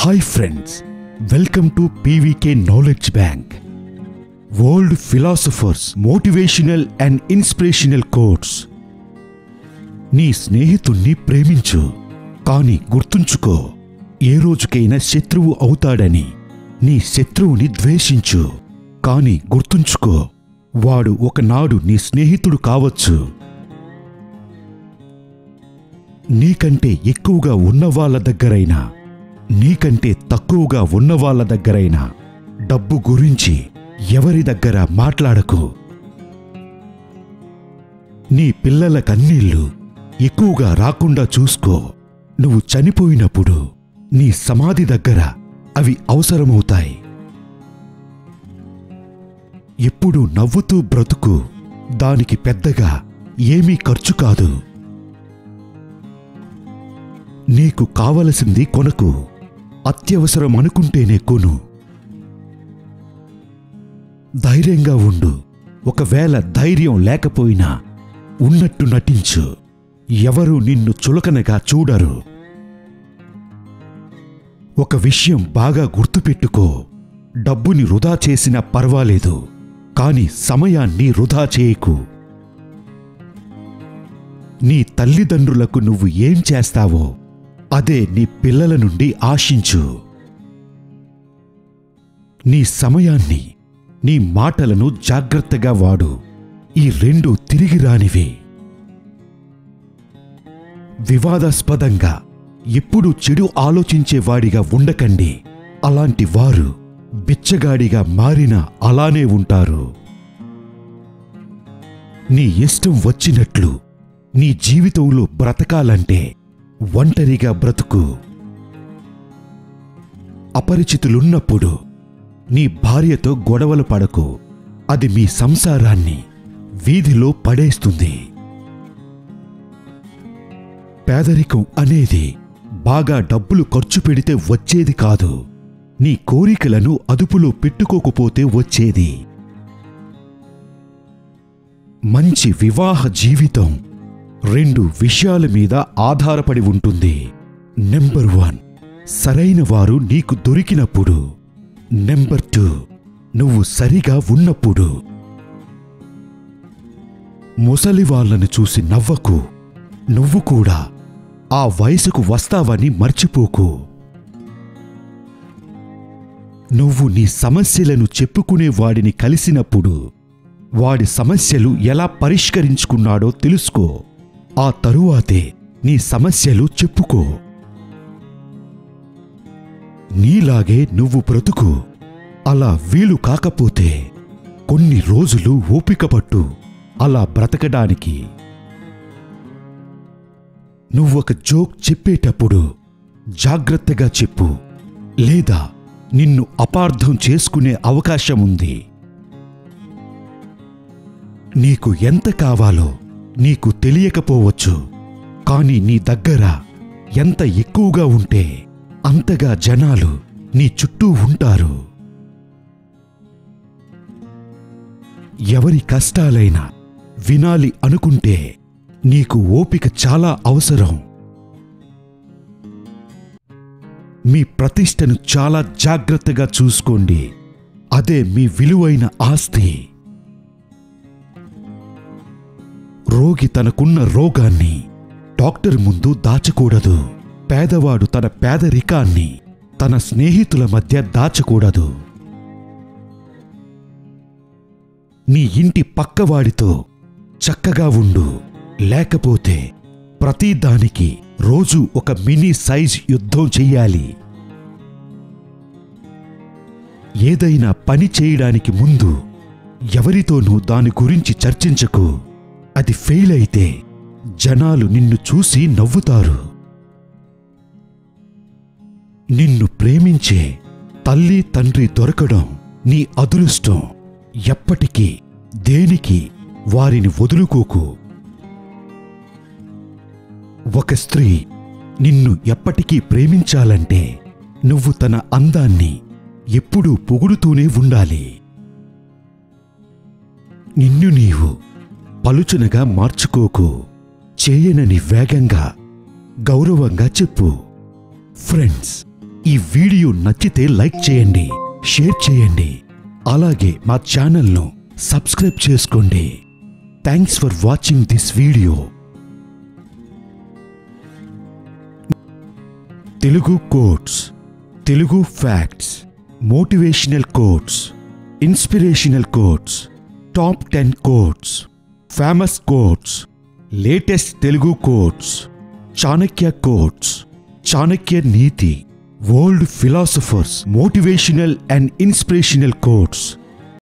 hi friends welcome to PVK knowledge bank world philosophers motivational and inspirational quotes నీ స్నేహితుణ్ణి ప్రేమించు కాని గుర్తుంచుకో ఏ రోజుకైనా శత్రువు అవుతాడని నీ శత్రువుని ద్వేషించు కాని గుర్తుంచుకో వాడు ఒకనాడు నీ స్నేహితుడు కావచ్చు నీకంటే ఎక్కువగా ఉన్నవాళ్ళ దగ్గరైనా నీకంటే తక్కువగా ఉన్నవాళ్ళ దగ్గరైనా డబ్బు గురించి ఎవరి దగ్గర మాట్లాడకు నీ పిల్లల కన్నీళ్లు ఎక్కువగా రాకుండా చూసుకో నువ్వు చనిపోయినప్పుడు నీ సమాధి దగ్గర అవి అవసరమవుతాయి ఎప్పుడు నవ్వుతూ బ్రతుకు దానికి పెద్దగా ఏమీ ఖర్చు కాదు నీకు కావలసింది కొనకు అత్యవసరం అనుకుంటేనే కొను ధైర్యంగా ఉండు ఒకవేళ ధైర్యం లేకపోయినా ఉన్నట్టు నటించు ఎవరు నిన్ను చులకనగా చూడరు ఒక విషయం బాగా గుర్తుపెట్టుకో డబ్బుని వృధా చేసినా పర్వాలేదు కాని సమయాన్ని వృధా చేయకు నీ తల్లిదండ్రులకు నువ్వు ఏం చేస్తావో అదే నీ పిల్లల నుండి ఆశించు నీ సమయాన్ని నీ మాటలను జాగ్రత్తగా వాడు ఈ రెండు తిరిగి రానివి వివాదాస్పదంగా ఎప్పుడూ చెడు ఆలోచించేవాడిగా ఉండకండి అలాంటి వారు బిచ్చగాడిగా మారిన అలానే ఉంటారు నీ ఇష్టం వచ్చినట్లు నీ జీవితంలో బ్రతకాలంటే ఒంటరిగా బ్రతుకు అపరిచితులున్నప్పుడు నీ భార్యతో గొడవలు పడకు అది మీ సంసారాన్ని వీధిలో పడేస్తుంది పేదరికం అనేది బాగా డబ్బులు ఖర్చు పెడితే వచ్చేది కాదు నీ కోరికలను అదుపులో పెట్టుకోకపోతే వచ్చేది మంచి వివాహ జీవితం రెండు విషయాల మీద ఆధారపడి ఉంటుంది నెంబర్ వన్ సరైన వారు నీకు దొరికినప్పుడు నెంబర్ టూ నువ్వు సరిగా ఉన్నప్పుడు ముసలి వాళ్ళని చూసి నవ్వకు నువ్వు కూడా ఆ వయసుకు వస్తావని మర్చిపోకు నువ్వు నీ సమస్యలను చెప్పుకునే వాడిని కలిసినప్పుడు వాడి సమస్యలు ఎలా పరిష్కరించుకున్నాడో తెలుసుకో ఆ తరువాతే నీ సమస్యలు చెప్పుకో నీలాగే నువ్వు బ్రతుకు అలా వీలు కాకపోతే కొన్ని రోజులు ఓపిక పట్టు అలా బ్రతకడానికి నువ్వొక జోక్ చెప్పేటప్పుడు జాగ్రత్తగా చెప్పు లేదా నిన్ను అపార్థం చేసుకునే అవకాశం ఉంది నీకు ఎంత కావాలో నీకు తెలియకపోవచ్చు కాని నీ దగ్గర ఎంత ఎక్కువగా ఉంటే అంతగా జనాలు నీ చుట్టూ ఉంటారు ఎవరి కష్టాలైనా వినాలి అనుకుంటే నీకు ఓపిక చాలా అవసరం మీ ప్రతిష్టను చాలా జాగ్రత్తగా చూసుకోండి అదే మీ విలువైన ఆస్తి రోగి తనకున్న రోగాన్ని డాక్టర్ ముందు దాచకూడదు పేదవాడు తన పేదరికాన్ని తన స్నేహితుల మధ్య దాచకూడదు నీ ఇంటి పక్కవాడితో చక్కగా ఉండు లేకపోతే ప్రతిదానికి రోజు ఒక మినీ సైజ్ యుద్ధం చెయ్యాలి ఏదైనా పని చేయడానికి ముందు ఎవరితోనూ దాని గురించి చర్చించకు అది ఫెయిల్ అయితే జనాలు నిన్ను చూసి నవ్వుతారు నిన్ను ప్రేమించే తల్లి తండ్రి దొరకడం నీ అదృష్టం ఎప్పటికీ దేనికి వారిని వదులుకోకు ఒక స్త్రీ నిన్ను ఎప్పటికీ ప్రేమించాలంటే నువ్వు తన అందాన్ని ఎప్పుడూ పొగుడుతూనే ఉండాలి నిన్ను నీవు పలుచునగా మార్చుకోకు చేయనని వేగంగా గౌరవంగా చెప్పు ఫ్రెండ్స్ ఈ వీడియో నచ్చితే లైక్ చేయండి షేర్ చేయండి అలాగే మా ఛానల్ను సబ్స్క్రైబ్ చేసుకోండి thanks for watching this video Telugu quotes Telugu facts motivational quotes inspirational quotes top ten quotes famous quotes latest Telugu quotes Chanakya quotes Chanakya Niti world philosophers motivational and inspirational quotes